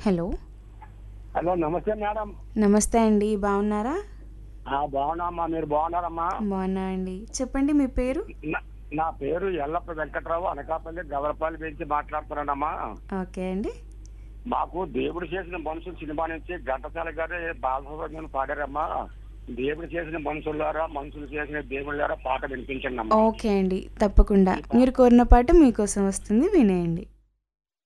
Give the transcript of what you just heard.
hello hello నమస్తే madam నమస్తే అండి బాగున్నారా ఆ, బాగున్నామ్మా మీరు బాగున్నారమ్మా బాగున్నా అండి చెప్పండి మీ పేరు నా- నా పేరు ఎల్లప్ప వెంకట్రావు అనకాపల్లి గవరపల్లి నుంచి మాట్లాడుతున్నానమ్మా ఓకే అండి మాకు దేవుడు చేసిన మనుషులు సినిమా నుంచి ఘంటసాల గారు బాలసుబ్రహ్మణ్యం పాడారమ్మా దేవుడు చేసిన మనుషులారా మనుషులు చేసిన దేవుళ్ళారా పాట వినిపించండి అమ్మా ఓకే అండి తప్పకుండా మీరు కోరిన పాట మీకోసం వస్తుంది వినేయండి